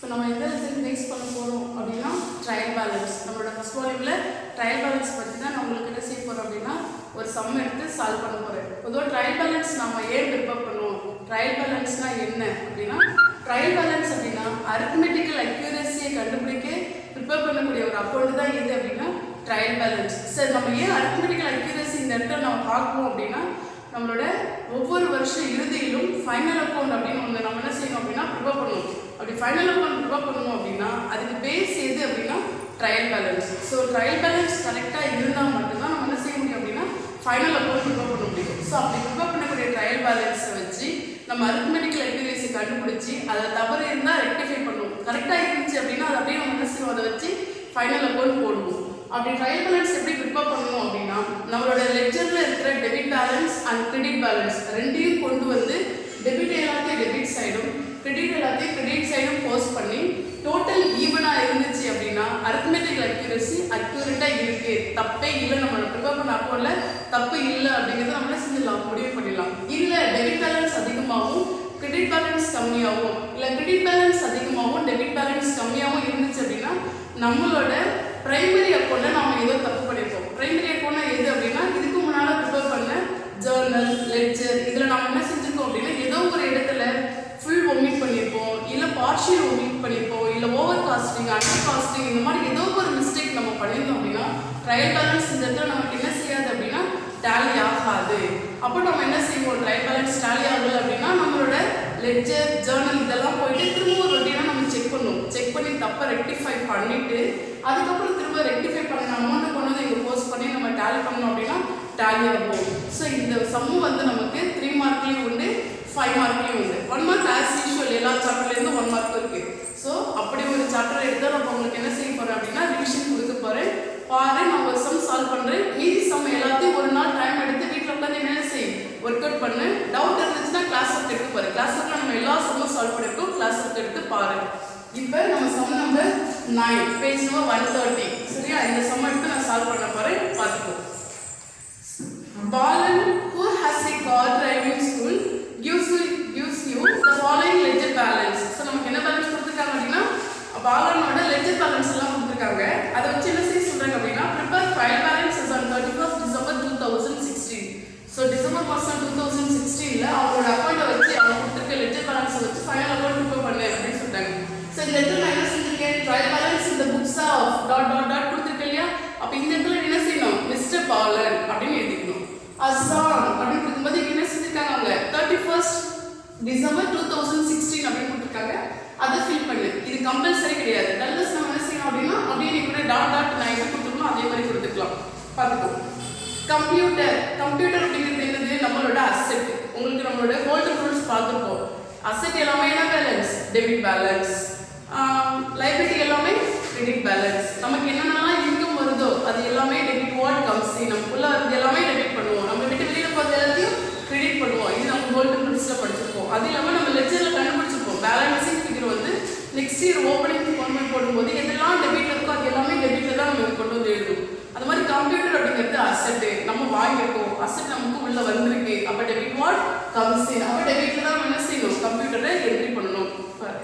நம்ம எந்த lesson base பண்ண போகிறோம் அப்படின்னா ட்ரையல் பேலன்ஸ் நம்மளோட ஃபர்ஸ்ட் வால்யூமில் ட்ரையல் பேலன்ஸ் பற்றி தான் நான் உங்களுக்கு என்ன செய்ய போகிறோம் அப்படின்னா ஒரு சம் எடுத்து சால்வ் பண்ண போகிறேன் பொதுவாக ட்ரையல் பேலன்ஸ் நம்ம ஏன் ப்ரிப்பேர் பண்ணுவோம் ட்ரையல் பேலன்ஸ்னால் என்ன அப்படின்னா ட்ரையல் பேலன்ஸ் அப்படின்னா அரித்மெட்டிக்கல் அக்யூரஸியை கண்டுபிடிக்க ப்ரிப்பேர் பண்ணக்கூடிய ஒரு அக்கௌண்ட் தான் எது அப்படின்னா ட்ரையல் பேலன்ஸ் சரி நம்ம ஏன் அரித்மெட்டிக்கல் அக்யூரஸி இந்த இடத்துல நம்ம பார்க்கணும் அப்படின்னா நம்மளோட ஒவ்வொரு வருஷம் இறுதியிலும் ஃபைனல் அக்கௌண்ட் அப்படின்னு ஒன்று நம்ம என்ன செய்யணும் அப்படின்னா ப்ரிப்பேர் பண்ணணும் அப்படி ஃபைனல் அக்கௌண்ட் ப்ரிப்பேர் பண்ணணும் அப்படின்னா அதுக்கு பேஸ் எது அப்படின்னா trial balance so trial balance கரெக்டாக இருந்தால் மட்டும்தான் நம்ம என்ன செய்ய முடியும் அப்படின்னா ஃபைனல் அக்கௌண்ட் ப்ரிப்பேர் பண்ண முடியும் ஸோ அப்படி ப்ரிப்பேர் பண்ணக்கூடிய ட்ரையல் பேலன்ஸை வச்சு நம்ம அரித்மெட்டிக்கல் அக்யூரேசி கண்டுபிடிச்சி அதை தவறு இருந்தால் ரெக்டிஃபை பண்ணுவோம் கரெக்டாக இருந்துச்சு அப்படின்னா அதை அப்படியே நம்ம என்ன செய்வோம் அதை வச்சு ஃபைனல் அக்கௌண்ட் போடுவோம் அப்படி ட்ரையல் பேலன்ஸ் எப்படி ப்ரிப்பேர் பண்ணணும் அப்படின்னா நம்மளோட லெக்சரில் இருக்கிற debit balance and credit balance ரெண்டையும் கொண்டு வந்து டெபிட் எல்லாத்தையும் டெபிட் சைடும் கிரெடிட் எல்லாத்தையும் கிரெடிட் சைடும் போஸ்ட் பண்ணி டோட்டல் ஈவனாக இருந்துச்சு அப்படின்னா அரித்மெட்டிக்கல் அக்யூரசி அக்யூரேட்டாக இருக்கு தப்பே இல்லை நம்ம ப்ரிப்பேர் பண்ண அக்கௌண்ட்ல தப்பு இல்லை அப்படிங்கிறத நம்ம என்ன செஞ்சிடலாம் முடிவு பண்ணிடலாம் இல்லை டெபிட் பேலன்ஸ் அதிகமாகவும் கிரெடிட் பேலன்ஸ் கம்மியாகவும் இல்லை கிரெடிட் பேலன்ஸ் அதிகமாகவும் டெபிட் பேலன்ஸ் கம்மியாகவும் இருந்துச்சு அப்படின்னா நம்மளோட பிரைமரி அக்கௌண்ட்டை நம்ம ஏதோ தப்பு பண்ணியிருக்கோம் பிரைமரி அக்கௌண்ட்னா எது அப்படின்னா இதுக்கு முன்னால் ப்ரிப்பேர் பண்ண ஜேர்னல் லெட்ஜர் இதில் நம்ம என்ன செஞ்சுருக்கோம் அப்படின்னா ஏதோ ஒரு இடத்துல ஃபுல் ஒமிட் பண்ணியிருப்போம் இல்லை பார்ஷியல் ஒமிட் பண்ணியிருப்போம் இல்லை ஓவர் காஸ்டிங் அண்டர் காஸ்டிங் இந்த மாதிரி ஏதோ ஒரு மிஸ்டேக் நம்ம பண்ணியிருந்தோம் அப்படின்னா ட்ரையல் பேலன்ஸ் இந்த இடத்துல நமக்கு என்ன செய்யாது அப்படின்னா டேலி ஆகாது அப்போ நம்ம என்ன செய்வோம் ட்ரையல் பேலன்ஸ் டேலி ஆகலை அப்படின்னா நம்மளோட லெட்ஜர் ஜேர்னல் இதெல்லாம் போயிட்டு திரும்ப ஒரு ரொட்டீனாக நம்ம செக் பண்ணுவோம் செக் பண்ணி தப்பை ரெக்டிஃபை பண்ணிட்டு அதுக்கப்புறம் திரும்ப ரெக்டிஃபை பண்ண அமௌண்ட்டை கொண்டு வந்து இங்கே போஸ்ட் பண்ணி நம்ம டேலி பண்ணோம் அப்படின்னா டேலி ஆகும் ஸோ இந்த சம்மு வந்து நமக்கு த்ரீ மார்க்லேயும் உண்டு ஃபைவ் மார்க்லேயும் உண்டு ஒன் மார்க் ஆஸ் யூஷுவல் எல்லா சாப்டர்லேருந்து ஒன் மார்க் இருக்கு ஸோ அப்படி ஒரு சாப்டர் எடுத்தால் நம்ம உங்களுக்கு என்ன செய்ய போகிறேன் அப்படின்னா ரிவிஷன் கொடுக்க போகிறேன் பாரு நான் ஒரு சம் சால்வ் பண்ணுறேன் மீதி சம் எல்லாத்தையும் ஒரு நாள் டைம் எடுத்து வீட்டில் உட்காந்து என்ன செய் ஒர்க் அவுட் பண்ணு டவுட் இருந்துச்சுன்னா கிளாஸ் ஒர்க் எடுத்து பாரு கிளாஸ் ஒர்க்கில் நம்ம எல்லா சம்மும் சால்வ் பண்ணியிருக்கோம் கிளாஸ் ஒர்க் எடுத்து பாரு இப்போ நம்ம sum number nine page number one thirty சரியா இந்த சம் எடுத்து நான் சால்வ் பண்ண போகிறேன் பார்த்துக்கோ Balan, who has a car driving school, gives you, gives you the following ledger balance. So நமக்கு என்ன பேலன்ஸ் கொடுத்துருக்காங்க அப்படின்னா பாலனோட லெஜர் பேலன்ஸ் எல்லாம் கொடுத்துருக்காங்க அதை வச்சு என்ன செய்ய சொல்றாங்க அப்படின்னா prepare trial balance is on thirty first December two thousand sixteen so December மாதம் டூ தௌசண்ட் சிக்ஸ்டீனில் அவங்களோட அக்கௌண்ட்டை வச்சு அவங்க கொடுத்துருக்க லெஜர் பேலன்ஸை வச்சு ஃபைனல் அக்கௌண்ட் ப்ரிப்பேர் பண்ணு அப்படின்னு சொல்லிட்டாங்க ஸோ இந்த இடத்துல நான் என்ன செஞ்சிருக்கேன் ட்ரையல் பேலன்ஸ் இந்த books of dot dot dot கொடுத்துருக்கேன் இல்லையா அப்போ இந்த இடத்துல என்ன செய்யணும் மிஸ்டர் பாலன் அப்படின்னு எழுதிக்கணும் அசான் அப்படின்னு கொடுக்கும்போது இங்க என்ன செஞ்சிருக்காங்க அவங்க thirty first December two thousand sixteen அப்படின்னு கொடுத்துருக்காங்க அதை ஃபில் பண்ணு இது கம்பல்சரி கிடையாது டல்லஸ் நம்ம என்ன செய்யணும் அப்படின்னா அப்படியே நீ கூட டாட் டாட் நான் எப்படி கொடுத்துருக்கணும் அதே மாதிரி கொடுத்துக்கலாம் பார்த்துக்கோ கம்ப்யூட்டர் கம்ப்யூட்டர் அப்படிங்கிறது என்னது நம்மளோட அசெட் உங்களுக்கு நம்மளோட ஹோல்டர் ரூல்ஸ் பார்த்துருப்போம் அசெட் எல்லாமே என்ன பேலன்ஸ் டெபிட் பேலன்ஸ் லைபிலிட்டி எல்லாமே கிரெடிட் பேலன்ஸ் நமக்கு என்னென்னலாம் இன்கம் வருதோ அது எல்லாமே டெபிட் வாட் கம்ஸ் நமக்குள்ள வருது எல்லாமே டெபிட் பண்ணுவோம் நம்ம விட்டு வெளியில போகிறது எல்லாத்தையும் கிரெடிட் பண்ணுவோம் இது நம்ம கோல்டன் ரூல்ஸில் படிச்சிருப்போம் அது இல்லாமல் நம்ம லெக்சரில் கண்டுபிடிச்சிருப்போம் பேலன்சிங் ஃபிகர் வந்து நெக்ஸ்ட் இயர் ஓப்பனிங் கொண்டு போய் போடும்போது எதெல்லாம் டெபிட்ல இருக்கோ அது எல்லாமே டெபிட்ல தான் நம்ம கொண்டு வந்து எழுதணும் அது மாதிரி கம்ப்யூட்டர் அப்படிங்கிறது அசெட்டு நம்ம வாங்கியிருக்கோம் அசெட் நமக்கு உள்ள வந்திருக்கு அப்போ டெபிட் வாட் கம்ஸ் அப்போ டெபிட்ல தான் நம்ம என்ன செய்யணும் கம்ப்யூட்டரை என்ட்ரி பண்ணணும் பாரு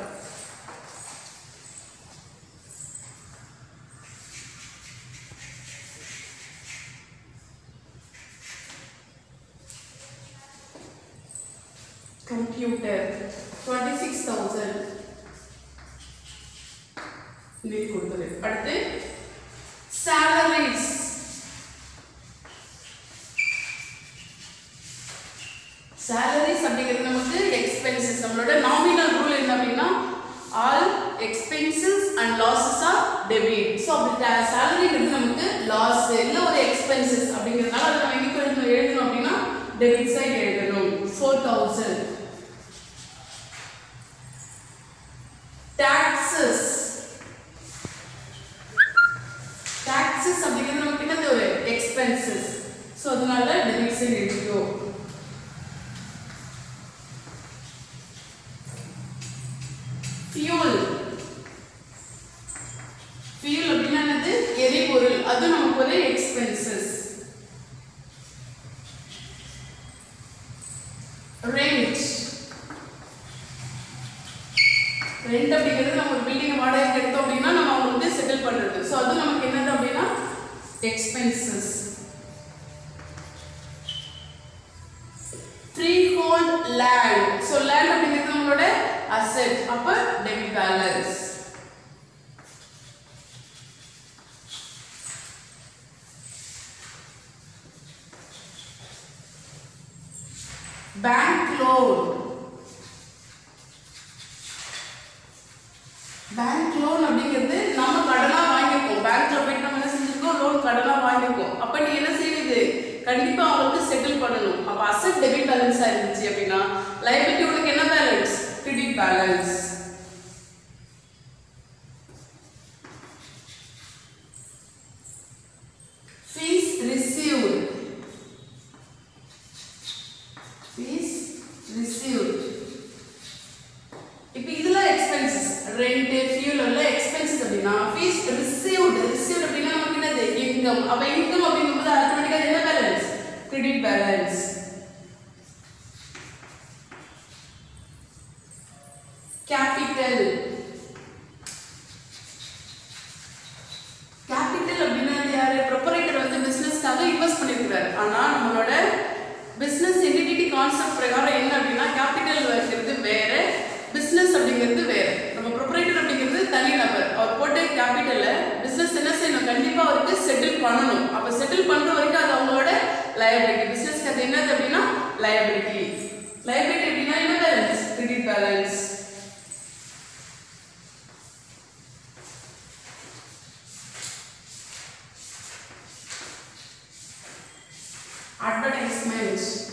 கம்ப்யூட்டர் டுவெண்ட்டி சிக்ஸ் தௌசண்ட் இன்னைக்கு கொடுத்தது அடுத்து salaries salaries அப்படிங்கிறது நமக்கு expenses நம்மளோட நாமினல் ரூல் என்ன அப்படின்னா all expenses and losses are debit so அப்படி சேலரிங்கிறது நமக்கு லாஸ் இல்லை ஒரு எக்ஸ்பென்சஸ் அப்படிங்கிறதுனால அதை நம்ம எங்கே எழுதணும் எழுதணும் அப்படின்னா டெபிட் சைட் எழுதணும் ஃபோர் தௌசண்ட் டாக்ஸஸ் டாக்ஸஸ் அப்படிங்கிறது நமக்கு என்னது ஒரு எக்ஸ்பென்சஸ் ஸோ அதனால டெபிட் சைட் எழுதிக்கோ ஃபியூல் ஃபியூல் அப்படின்னா என்னது எரிபொருள் அது நமக்கு ஒரு எக்ஸ்பென்சஸ் ரெண்ட் ரெண்ட் ரெண்ட் அப்படிங்கிறது நம்ம ஒரு பில்டிங் வாடகைக்கு எடுத்தோம் அப்படின்னா நம்ம அவங்களுக்கு செட்டில் பண்றது ஸோ அது நமக்கு என்னது அப்படின்னா expenses free hold land so land அப்படிங்கிறது நம்மளோட அசெட் அப்போ debit balance bank loan bank loan அப்படிங்கிறது நம்ம கடனா வாங்கியிருக்கோம் பேங்க்ல போயிட்டு நம்ம என்ன செஞ்சிருக்கோம் லோன் கடனா வாங்கியிருக்கோம் அப்ப நீ என்ன செய்யுது கண்டிப்பா அவங்களுக்கு செட்டில் பண்ணணும் அப்ப அசெட் டெபிட் பேலன்ஸா இருந்துச்சு அப்படின்னா லைபிலிட்டி உனக்கு என்ன balance credit balance fees received fees received இப்போ இதுல எக்ஸ்பென்சஸ் ரெண்ட் ஃபியூல் எல்லாம் எக்ஸ்பென்சஸ் அப்படின்னா ஃபீஸ் ரிசீவ்ட் ரிசீவ்ட் அப்படின்னா நமக்கு என்னது இன்கம் அப்ப இன்கம் அப்படிங்கும்போது ஆட்டோமேட்டிக்கா என்ன balance credit balance capital capital அப்படின்னா அது யாரு ப்ரொப்பரேட்டர் வந்து பிசினஸ்க்காக இன்வெஸ்ட் பண்ணிருக்கிறாரு ஆனா நம்மளோட பிசினஸ் என்டிட்டி கான்செப்ட் பிரகாரம் என்ன அப்படின்னா கேபிட்டல் வைக்கிறது வேற பிசினஸ் அப்படிங்கிறது வேற நம்ம ப்ரொப்பரேட்டர் அப்படிங்கிறது தனி நபர் அவர் போட்ட கேபிட்டல்ல பிசினஸ் என்ன செய்யணும் கண்டிப்பா அவருக்கு செட்டில் பண்ணணும் அப்ப செட்டில் பண்ற வரைக்கும் அது அவங்களோட லயபிலிட்டி பிசினஸ்க்கு அது என்னது அப்படின்னா லயபிலிட்டி லயபிலிட்டி அப்படின்னா என்ன balance credit balance advertisement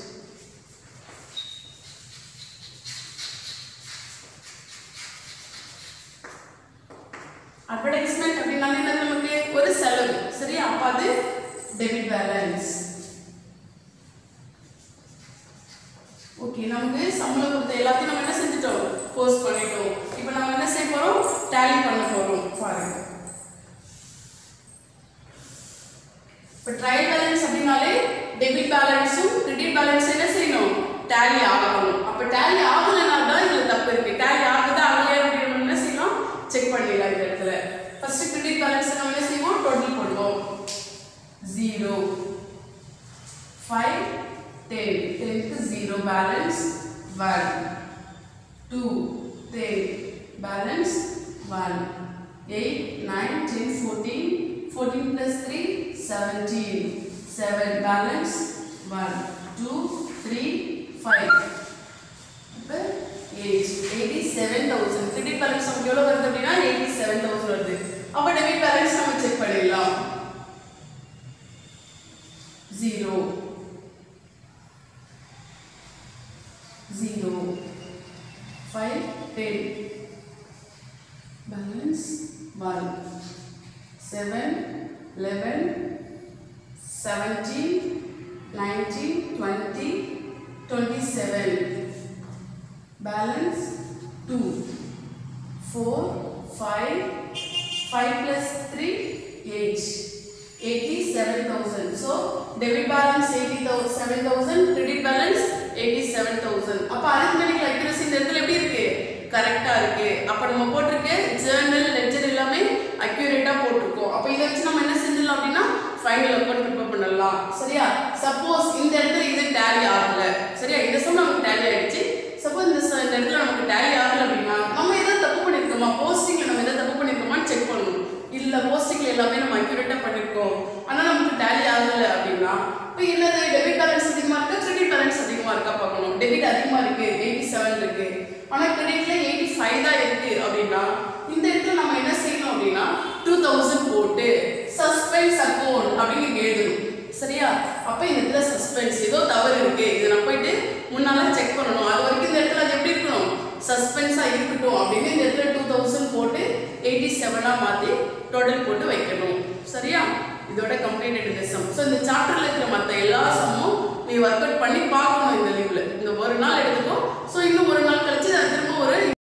advertisement அப்படின்னாலே என்னது நமக்கு ஒரு செலவு சரியா அப்ப அது டெபிட் பேலன்ஸ் ஓகே நமக்கு சம்பளம் கொடுத்த எல்லாத்தையும் நம்ம என்ன செஞ்சுட்டோம் போஸ்ட் பண்ணிட்டோம் இப்போ நம்ம என்ன செய்ய போறோம் டேலி பண்ண போறோம் பாருங்க இப்போ ட்ரையல் பேலன்ஸ் அப்படின்னாலே டெபிட் பேலன்ஸும் கிரெடிட் பேலன்ஸ் என்ன செய்யணும் டேலி ஆகணும் அப்போ டேலி ஆகலைன்னா தான் இதுல தப்பு இருக்கு டேலி ஆகுதா ஆகலையா அப்படின்னு நம்ம என்ன செய்யணும் செக் பண்ணிடலாம் இந்த இடத்துல ஃபர்ஸ்ட் கிரெடிட் பேலன்ஸ் நம்ம என்ன செய்வோம் டோட்டல் போடுவோம் zero five ten tenth zero balance one two ten balance one eight nine ten fourteen fourteen plus three seventeen seven balance one two three five இப்போ eight eighty seven thousand credit balance நமக்கு எவ்வளோ வருது அப்படின்னா eighty seven thousand வருது அப்போ debit balance நம்ம check பண்ணிடலாம் zero zero five ten balance one seven eleven seventeen nineteen twenty twenty seven balance two four five five plus three eight eighty seven thousand so debit balance eighty தௌ seven thousand credit balance eighty seven thousand அப்போ arithmetic accuracy இந்த இடத்துல எப்படி இருக்கு கரெக்டா இருக்கு அப்ப நம்ம போட்டிருக்க ஜேர்னல் லெட்ஜர் எல்லாமே அக்யூரேட்டா போட்டிருக்கோம் அப்ப இதை வச்சு நம்ம என்ன செஞ்சிடலாம் அப்படின்னா ஃபைனல் அக்கௌண்ட் ப்ரிப்பேர் பண்ணலாம் சரியா சப்போஸ் இந்த இடத்துல இது டேலி ஆகல சரியா இந்த சம் நமக்கு டேலி ஆயிடுச்சு சப்போஸ் இந்த ச- இந்த இடத்துல நமக்கு டேலி ஆகல அப்படின்னா நம்ம ஏதாவது தப்பு பண்ணிருக்கோமா போஸ்டிங்ல நம்ம ஏதாவது தப்பு பண்ணிருக்கோமான்னு செக் பண்ணணும் இல்ல போஸ்டிங்ல எல்லாமே நம்ம அக்யூரேட்டா பண்ணிருக்கோம் ஆனா நமக்கு டேலி ஆகல அப்படின்னா இப்போ என்னது டெபிட் பேலன்ஸ் அதிகமா இருக்கா கிரெடிட் பேலன்ஸ் அதிகமா இருக்கா பார்க்கணும் டெபிட் அதிகமா இருக்கு எயிட்டி செவன் இருக்கு ஆனா கிரெடிட்ல எயிட்டி ஃபைவ் தான் இருக்கு அப்படின்னா இந்த இடத்துல நம்ம என்ன செய்யணும் அப்படின்னா டூ தௌசண்ட் போட்டு சஸ்பென்ஸ் அக்கௌண்ட் அப்படின்னு இங்க எழுதணும் சரியா அப்ப இந்த இடத்துல சஸ்பென்ஸ் ஏதோ தவறு இருக்கு இதை நான் போயிட்டு முன்னால செக் பண்ணணும் அது வரைக்கும் இந்த இடத்துல அது எப்படி இருக்கணும் சஸ்பென்ஸா இருக்கட்டும் அப்படின்னு இந்த இடத்துல டூ தௌசண்ட் போட்டு எயிட்டி செவனா மாத்தி டோட்டல் போட்டு வைக்கணும் சரியா இதோட கம்ப்ளீட் இந்த சம் ஸோ இந்த சாப்டர்ல இருக்கிற மற்ற எல்லா சம்மும் நீ ஒர்க் அவுட் பண்ணி பார்க்கணும் இந்த லீவ்ல இந்த ஒரு நாள் எடுத்துக்கோ ஸோ இன்னும் ஒரு நாள் கழிச்சு அதை திரும்ப ஒரு